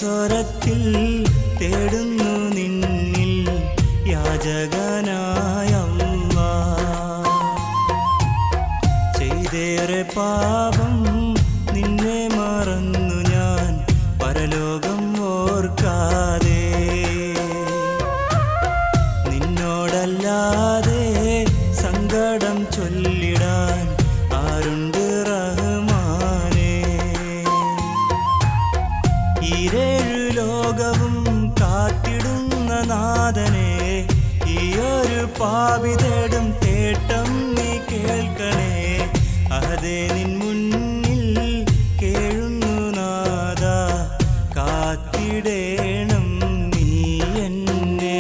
സ്വരത്തിൽ തേടുന്നു നിന്നിൽ യാചകനായ അല്ലാ. ചെയ്തേറെ പാപം നിന്നെ മറന്നു ഞാൻ പരലോകം ഓർക്കാതെ നിന്നോടല്ലാതെ സങ്കടം ചൊല്ലിടാൻ ആരുണ്ട് റഹ്മാനേ ഈരേഴു ലോകവും കാത്തിടുന്ന നാഥനെ ഈയൊരു പാപി തേടും തേട്ടം നീ കേൾക്കണേ അഹദേ നിൻ മുന്നിൽ കേഴുന്നു നാഥ കാത്തിടേണം നീ എന്നെ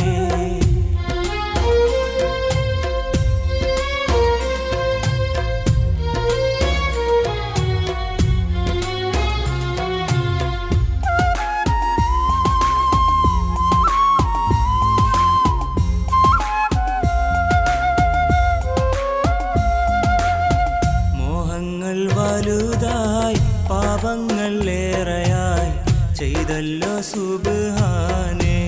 മോഹങ്ങൾ വലുതായി പാപങ്ങൾ ഏറെയായി ചെയ്തല്ലോ സുബാനേ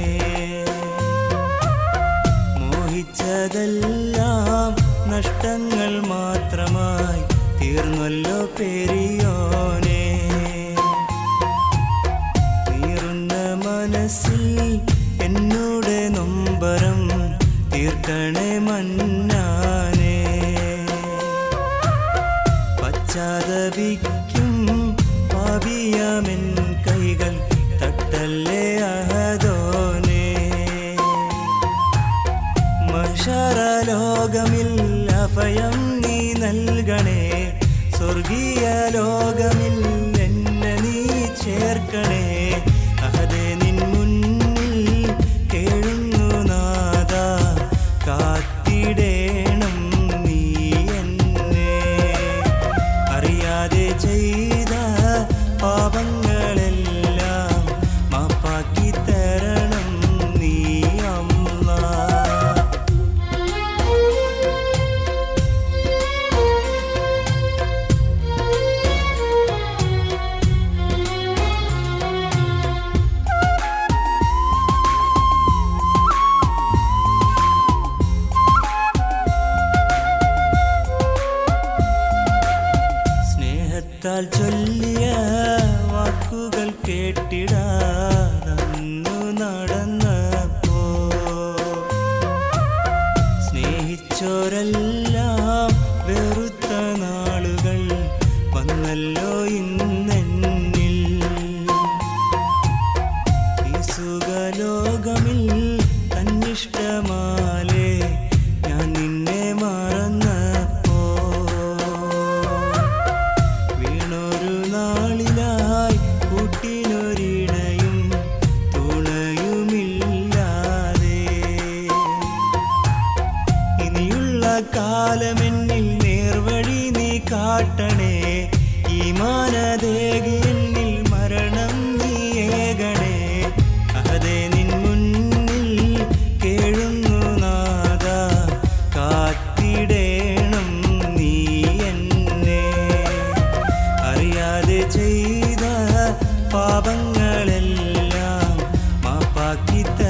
മോഹിച്ചതെല്ലാം നഷ്ടങ്ങൾ മാത്രമായി തീർന്നല്ലോ പെരിയോനെ നീറുന്ന മനസ്സിൽ എന്നോടെ നൊമ്പരം തീർക്കണേ മന്നാനേ പശ്ചാത്തപിക്കും പാപിയാമെൻ കൈകൾ തട്ടല്ലേ അഹദോനെ മഷറലോകമിൽ അഭയം നീ നൽകണേ സ്വർഗീയ ലോകമിൽ എന്നെ നീ ചേർക്കണേ അഹദേ നിൻ മുന്നിൽ കേഴുന്നു നാദ കാത്തിടേണം നീ എന്നെ അറിയാതെ ചെയ്ത പാപങ്ങളെല്ലാം മാപ്പാക്കി തരണം നീ അമ്മ സ്നേഹത്താൽ ചൊല്ലിയ വാക്കുകൾ കേട്ടിടാതന്നു നടന്നപ്പോ സ്നേഹിച്ചോരെല്ലാം വെറുത്ത നാളുകൾ വന്നല്ലോ ഇന്നെന്നിൽ ഈ സുഖലോകമിൽ തന്നിഷ്ടമാലേ ഞാൻ നിന്നെ മറന്നപ്പോ വീണൊരു നാളിലായി കൂട്ടിനൊരിണയും തുണയുമില്ലാതെ ഇനിയുള്ള കാലമെന്നിൽ നേർവഴി നീ കാട്ടണേ ഈ മാനദേകി എന്നിൽ മരണം നീ ഏകണേ അഹദേ നിൻ മുന്നിൽ കേഴുന്നു നാദ കാത്തിടേണം നീ എന്നെ അറിയാതെ ചെയ്ത പാപങ്ങളെല്ലാം മാപ്പാക്കി തരണം